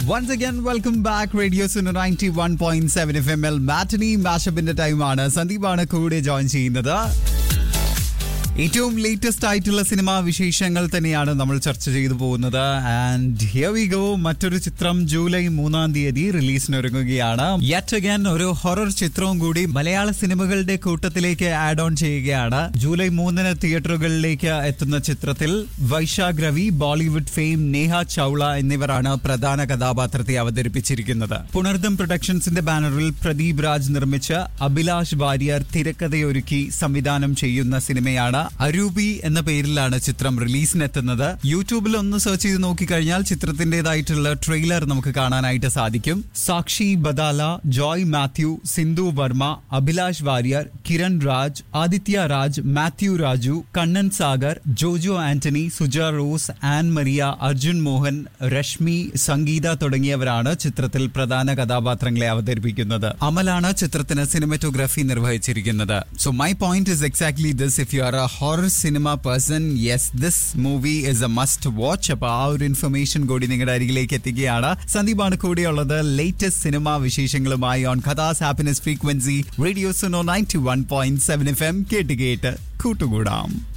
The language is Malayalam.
once again welcome back radio Suno ninety one point seven F M എൽ മാറ്റനി മാഷപ്പിന്റെ ടൈമാണ് സന്ദീപാണ് കൂടെ ജോയിൻ ചെയ്യുന്നത് ഏറ്റവും ലേറ്റസ്റ്റ് ആയിട്ടുള്ള സിനിമാ വിശേഷങ്ങൾ തന്നെയാണ് നമ്മൾ ചർച്ച ചെയ്തു പോകുന്നത് ആൻഡ് ഹിയർ വി ഗോ മറ്റൊരു ചിത്രം ജൂലൈ മൂന്നാം തീയതി റിലീസിനൊരുങ്ങുകയാണ് യെറ്റ് അഗൈൻ ഒരു ഹൊറർ ചിത്രവും കൂടി മലയാള സിനിമകളുടെ കൂട്ടത്തിലേക്ക് ആഡ് ഓൺ ചെയ്യുകയാണ് ജൂലൈ മൂന്നിന് തിയേറ്ററുകളിലേക്ക് എത്തുന്ന ചിത്രത്തിൽ വൈശാഖ് രവി ബോളിവുഡ് ഫെയിം നേഹ ചൌള എന്നിവരാണ് പ്രധാന കഥാപാത്രത്തെ അവതരിപ്പിച്ചിരിക്കുന്നത് പുണർദം പ്രൊഡക്ഷൻസിന്റെ ബാനറിൽ പ്രദീപ് രാജ് നിർമ്മിച്ച അഭിലാഷ് വാര്യർ തിരക്കഥയൊരുക്കി സംവിധാനം ചെയ്യുന്ന സിനിമയാണ് അരൂപി എന്ന പേരിലാണ് ചിത്രം റിലീസിനെത്തുന്നത് യൂട്യൂബിൽ ഒന്ന് സെർച്ച് ചെയ്ത് നോക്കിക്കഴിഞ്ഞാൽ ചിത്രത്തിന്റേതായിട്ടുള്ള ട്രെയിലർ നമുക്ക് കാണാനായിട്ട് സാധിക്കും സാക്ഷി ബദാല ജോയ് മാത്യു സിന്ധു വർമ്മ അഭിലാഷ് വാര്യർ കിരൺ രാജ് ആദിത്യ രാജ് മാത്യു രാജു കണ്ണൻ സാഗർ ജോജോ ആന്റണി സുജ റോസ് ആൻ മരിയ അർജുൻ മോഹൻ രശ്മി സംഗീത തുടങ്ങിയവരാണ് ചിത്രത്തിൽ പ്രധാന കഥാപാത്രങ്ങളെ അവതരിപ്പിക്കുന്നത് അമലാണ് ചിത്രത്തിന് സിനിമറ്റോഗ്രാഫി നിർവഹിച്ചിരിക്കുന്നത് so my point is exactly this if you are a horror cinema person yes this movie is a must watch അപ്പൊ ആ ഒരു ഇൻഫർമേഷൻ കൂടി നിങ്ങളുടെ അരികിലേക്ക് എത്തിക്കുകയാണ് സന്ദീപാണ് കൂടെയുള്ളത് ലേറ്റസ്റ്റ് സിനിമാ വിശേഷങ്ങളുമായി ഓൺ കഥാസ് happiness frequency radio Suno ninety one point seven F M കേട്ട് കേട്ട് കൂട്ടുകൂടാം